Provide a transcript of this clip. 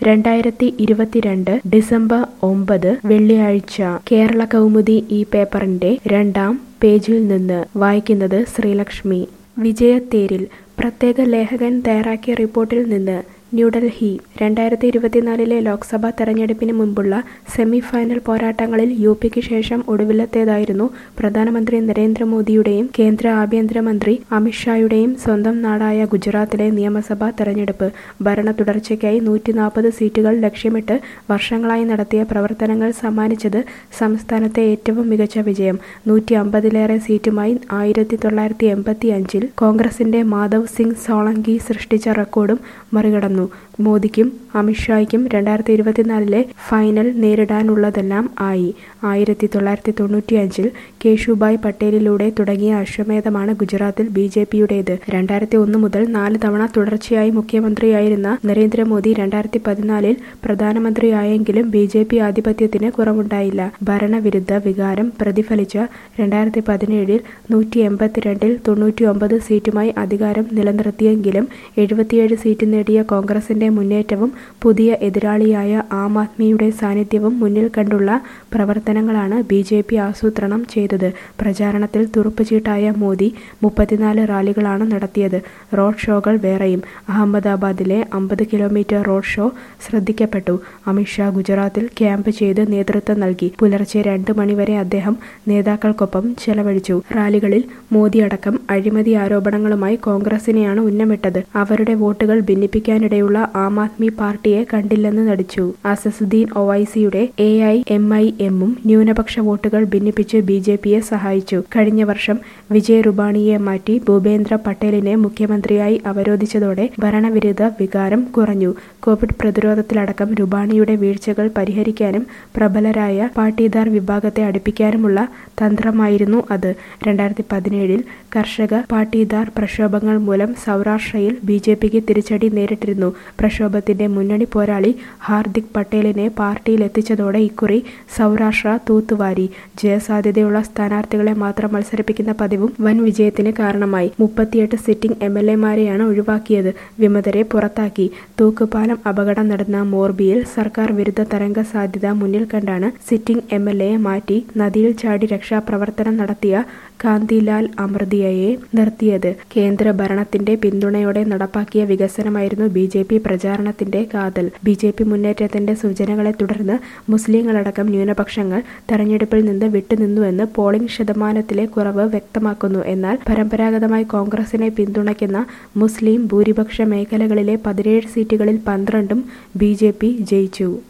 രണ്ടായിരത്തി ഇരുപത്തിരണ്ട് ഡിസംബർ ഒമ്പത് വെള്ളിയാഴ്ച കേരള കൗമുദി ഈ പേപ്പറിന്റെ രണ്ടാം പേജിൽ നിന്ന് വായിക്കുന്നത് ശ്രീലക്ഷ്മി വിജയത്തേരിൽ പ്രത്യേക ലേഖകൻ തയ്യാറാക്കിയ റിപ്പോർട്ടിൽ നിന്ന് ന്യൂഡൽഹി രണ്ടായിരത്തി ഇരുപത്തിനാലിലെ ലോക്സഭാ തെരഞ്ഞെടുപ്പിന് മുമ്പുള്ള സെമി ഫൈനൽ പോരാട്ടങ്ങളിൽ യു പിക്ക് ശേഷം ഒടുവിലത്തേതായിരുന്നു പ്രധാനമന്ത്രി നരേന്ദ്രമോദിയുടെയും കേന്ദ്ര ആഭ്യന്തരമന്ത്രി അമിത്ഷായുടെയും സ്വന്തം നാടായ ഗുജറാത്തിലെ നിയമസഭാ തെരഞ്ഞെടുപ്പ് ഭരണ തുടർച്ചയ്ക്കായി നൂറ്റി നാൽപ്പത് സീറ്റുകൾ ലക്ഷ്യമിട്ട് വർഷങ്ങളായി നടത്തിയ പ്രവർത്തനങ്ങൾ സമ്മാനിച്ചത് സംസ്ഥാനത്തെ ഏറ്റവും മികച്ച വിജയം നൂറ്റി അമ്പതിലേറെ സീറ്റുമായി ആയിരത്തി തൊള്ളായിരത്തി എൺപത്തി അഞ്ചിൽ കോൺഗ്രസിന്റെ മാധവ് സിംഗ് സോളങ്കി സൃഷ്ടിച്ച റെക്കോർഡും മറികടന്നു മോദിക്കും അമിത്ഷായ്ക്കും രണ്ടായിരത്തി ഇരുപത്തിനാലിലെ ഫൈനൽ നേരിടാനുള്ളതെല്ലാം ആയി ആയിരത്തി തൊള്ളായിരത്തി തൊണ്ണൂറ്റി അഞ്ചിൽ കേശുഭായ് പട്ടേലിലൂടെ തുടങ്ങിയ അശ്വമേധമാണ് ഗുജറാത്തിൽ ബി ജെ പിയുടേത് രണ്ടായിരത്തി ഒന്ന് മുതൽ നാല് തവണ തുടർച്ചയായി മുഖ്യമന്ത്രിയായിരുന്ന നരേന്ദ്രമോദി രണ്ടായിരത്തി പതിനാലിൽ പ്രധാനമന്ത്രിയായെങ്കിലും ബി ജെ പി ആധിപത്യത്തിന് കുറവുണ്ടായില്ല ഭരണവിരുദ്ധ വികാരം പ്രതിഫലിച്ച രണ്ടായിരത്തി പതിനേഴിൽ നൂറ്റി എൺപത്തിരണ്ടിൽ തൊണ്ണൂറ്റി ഒമ്പത് സീറ്റുമായി അധികാരം നിലനിർത്തിയെങ്കിലും എഴുപത്തിയേഴ് സീറ്റ് നേടിയ കോൺഗ്രസിന്റെ മുന്നേറ്റവും പുതിയ എതിരാളിയായ ആം ആദ്മിയുടെ സാന്നിധ്യവും മുന്നിൽ കണ്ടുള്ള പ്രവർത്തനങ്ങളാണ് ബി ജെ പി ആസൂത്രണം ചെയ്തത് പ്രചാരണത്തിൽ തുറുപ്പുചീട്ടായ മോദി മുപ്പത്തിനാല് റാലികളാണ് നടത്തിയത് റോഡ് ഷോകൾ വേറെയും അഹമ്മദാബാദിലെ അമ്പത് കിലോമീറ്റർ റോഡ് ഷോ ശ്രദ്ധിക്കപ്പെട്ടു അമിത്ഷാ ഗുജറാത്തിൽ ക്യാമ്പ് ചെയ്ത് നേതൃത്വം നൽകി പുലർച്ചെ രണ്ട് മണിവരെ അദ്ദേഹം നേതാക്കൾക്കൊപ്പം ചെലവഴിച്ചു റാലികളിൽ മോദി അടക്കം അഴിമതി ആരോപണങ്ങളുമായി കോൺഗ്രസിനെയാണ് ഉന്നമിട്ടത് അവരുടെ വോട്ടുകൾ ഭിന്നിപ്പിക്കാനിടയുള്ള ആം ആദ്മി പാർട്ടിയെ കണ്ടില്ലെന്ന് നടിച്ചു അസസുദ്ദീൻ ഒവൈസിയുടെ എ ഐ എം ഐ എമ്മും ന്യൂനപക്ഷ വോട്ടുകൾ ഭിന്നിപ്പിച്ച് ബി ജെ പിയെ സഹായിച്ചു കഴിഞ്ഞ വർഷം വിജയ് റുബാണിയെ മാറ്റി ഭൂപേന്ദ്ര പട്ടേലിനെ മുഖ്യമന്ത്രിയായി അവരോധിച്ചതോടെ ഭരണവിരുദ്ധ വികാരം കുറഞ്ഞു കോവിഡ് പ്രതിരോധത്തിലടക്കം റുബാണിയുടെ വീഴ്ചകൾ പരിഹരിക്കാനും പ്രബലരായ പാട്ടീദാർ വിഭാഗത്തെ അടുപ്പിക്കാനുമുള്ള തന്ത്രമായിരുന്നു അത് രണ്ടായിരത്തി പതിനേഴിൽ കർഷക പാട്ടീദാർ പ്രക്ഷോഭങ്ങൾ മൂലം സൗരാഷ്ട്രയിൽ ബി ജെ പിക്ക് തിരിച്ചടി നേരിട്ടിരുന്നു പ്രക്ഷോഭത്തിന്റെ മുന്നണി പോരാളി ഹാർദിക് പട്ടേലിനെ പാർട്ടിയിലെത്തിച്ചതോടെ ഇക്കുറി സൗരാഷ്ട്ര തൂത്തുവാരി ജയസാധ്യതയുള്ള സ്ഥാനാർത്ഥികളെ മാത്രം മത്സരിപ്പിക്കുന്ന പതിവും വൻ വിജയത്തിന് കാരണമായി മുപ്പത്തിയെട്ട് സിറ്റിംഗ് എം എൽ എമാരെയാണ് ഒഴിവാക്കിയത് വിമതരെ പുറത്താക്കി തൂക്കുപാലം അപകടം നടന്ന മോർബിയിൽ സർക്കാർ വിരുദ്ധ തരംഗ സാധ്യത മുന്നിൽ കണ്ടാണ് സിറ്റിംഗ് എം എൽ എയെ മാറ്റി നദിയിൽ ചാടി രക്ഷാപ്രവർത്തനം നടത്തിയ കാന്തിലാൽ അമൃതിയയെ നിർത്തിയത് കേന്ദ്ര ഭരണത്തിന്റെ പിന്തുണയോടെ നടപ്പാക്കിയ വികസനമായിരുന്നു ബി ജെ പി പ്രചാരണത്തിന്റെ കാതൽ ബി ജെ പി മുന്നേറ്റത്തിന്റെ സൂചനകളെ തുടർന്ന് മുസ്ലിങ്ങളടക്കം ന്യൂനപക്ഷങ്ങൾ തെരഞ്ഞെടുപ്പിൽ നിന്ന് വിട്ടുനിന്നുവെന്ന് പോളിംഗ് ശതമാനത്തിലെ കുറവ് വ്യക്തമാക്കുന്നു എന്നാൽ പരമ്പരാഗതമായി കോൺഗ്രസിനെ പിന്തുണയ്ക്കുന്ന മുസ്ലിം ഭൂരിപക്ഷ മേഖലകളിലെ പതിനേഴ് സീറ്റുകളിൽ പന്ത്രണ്ടും ബി ജയിച്ചു